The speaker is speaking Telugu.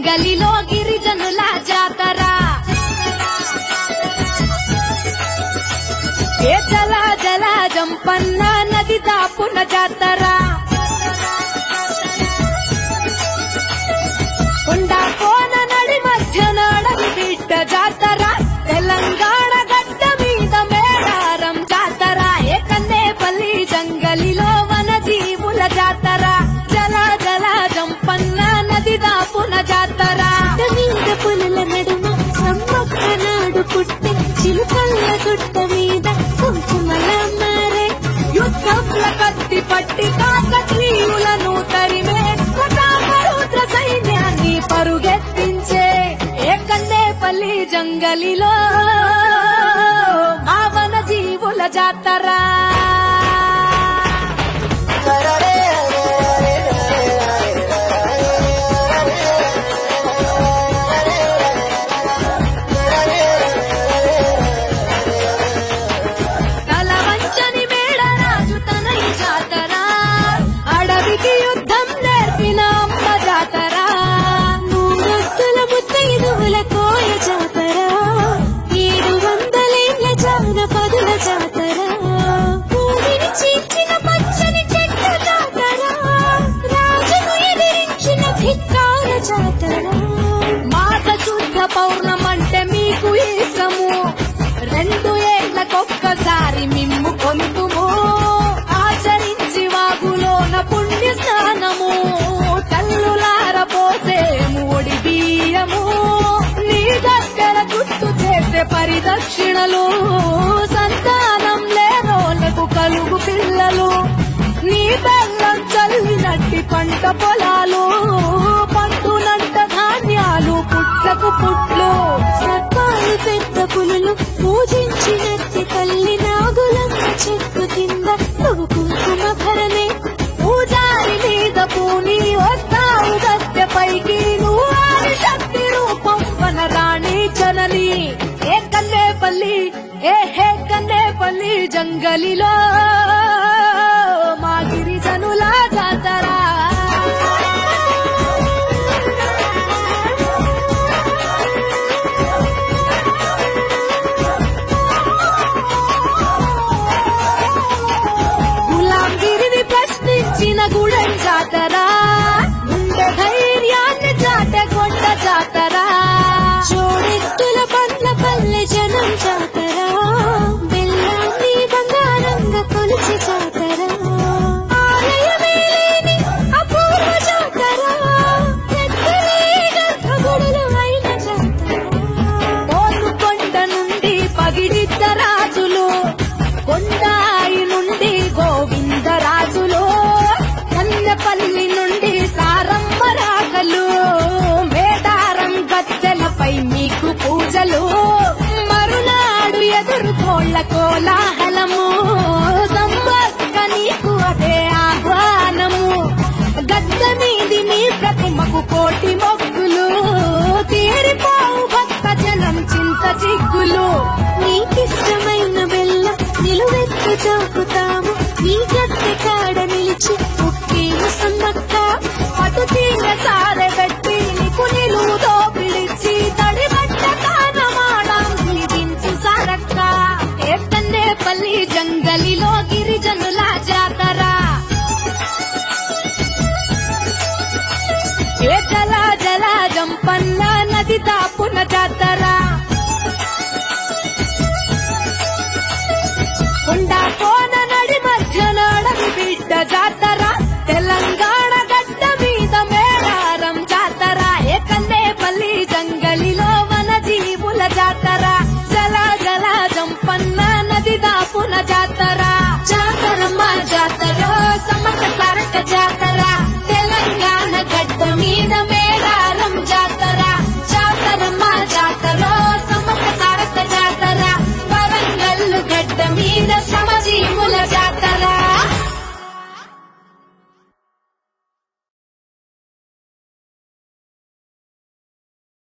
జంగలిలో గిరిజనుల జాతర ఏ జల జల జంపన్న నది దాపున జాతర కొండా కోన నడి మధ్య నడవి బిడ్డ జాతర తెలంగాణ గడ్డ మీద మేడారం జాతర ఏకన్నేపల్లి జంగలిలో వన జీవుల జాతర జల జల జంపన్న నది దాపున జాతర మీద పులుల నడుమ సమ్మక్క నాడు పుట్టి చిలుకల్ల గుట్ట మీద కుంకుమల మారే యుద్ధంల కత్తి పట్టి కాకతీయులను తరిమే ప్రతాపరుద్ర సైన్యాన్ని పరుగెత్తించే ఏకన్నేపల్లి జంగలిలో ఆవన జీవుల జాతర తల వంచని మేడరాజు తన ఈ జాతర అడవికి యుద్ధం నేర్పిన అమ్మ జాతర మూడొత్తుల ముత్తైదువుల కోయ జాతర ఏడు వందలేళ్ల జానపదుల జాతర భూమిని చీల్చిన పచ్చని చెట్ల జాతర రాజును ఎదిరించిన ధిక్కార జాతర మాఘ శుద్ధ పౌర్ణమంటే మీకు ఇష్టము రెండు ఏళ్లకొక్కసారి మిమ్ము కొలుతుము ఆచరించి వాగులోన పుణ్య స్నానము తల్లులార పోసేము ఒడి బియ్యము నీ దగ్గర గుర్తు చేసే పరిదక్షిణలు సంతానం లేనోళ్లకు కలుగు పిల్లలు నీ బెల్లం చల్లినట్టి పంట పొలాలు పండునంట ధాన్యాలు పుట్లకు పుట్లు సర్పాలు పెద్ద పులులు పూజించినట్టి తల్లి నాగులమ్మ చెట్టు కింద నువ్వు కుంకుమ భరణే పూజారి మీద పూని వస్తావు గద్దె పైకి నువ్వు ఆది శక్తి రూపం వన రాణి జనని ఏ కన్నేపల్లి ఏ హే కన్నేపల్లి జంగలిలో మా గిరిజనుల జాతర గులాంగిరిని ప్రశ్నించిన గుడెం జాతర గుండె ధైర్యాన్ని చాటే కొండ జాతర జోడెత్తుల బండ్ల పల్లె జనం జాతర బెల్లాన్ని బంగారంగా కొలిచి జాతర ఆలయమే లేని అపూర్వ జాతర ఎక్కడే గర్భగుడులు అయిన జాతర పోను కొండ నుండి పగిడిద్ద రాజులు కొండాయి నుండి గోవిందరాజులు కన్నెపల్లి నుండి సారమ్మ రాగలు మేడారం గద్దెలపై మీకు పూజలు మరునాడు ఎదుర్కోళ్ళ కోలాహలము సంవర్క నీకు అదే ఆహ్వానము గద్ద మీది నీ ప్రతిమకు కోటి మొక్కులు తీరిపోవు భక్త జనం చింత చిగ్గులు నీకిష్టమైన బెల్లం నిలువెత్తు చాపుతాము నీ గద్దె కాడ నిలిచి ముక్కేము సమ్మక్క అటు తీర సారెబెట్టి నీకు నిలువుతో పిలిచి తడి బట్ట కానమాడం దించు సారక్క ఏతన్నే పల్లి జంగలిలో గిరిజనుల జాతర ఏ జల జల జంపన్న నది దాపున జాతర కొండా కోన నడి మధ్య నడవి బిడ్డ జాతర తెలంగాణ గడ్డ మీద మేడారం జాతర ఏకన్నేపల్లి జంగలిలో వన జీవుల జాతర జల జల జంపన్న నది దాపున జాతర జాతరమ్మ జాతర సమక సారక జాతర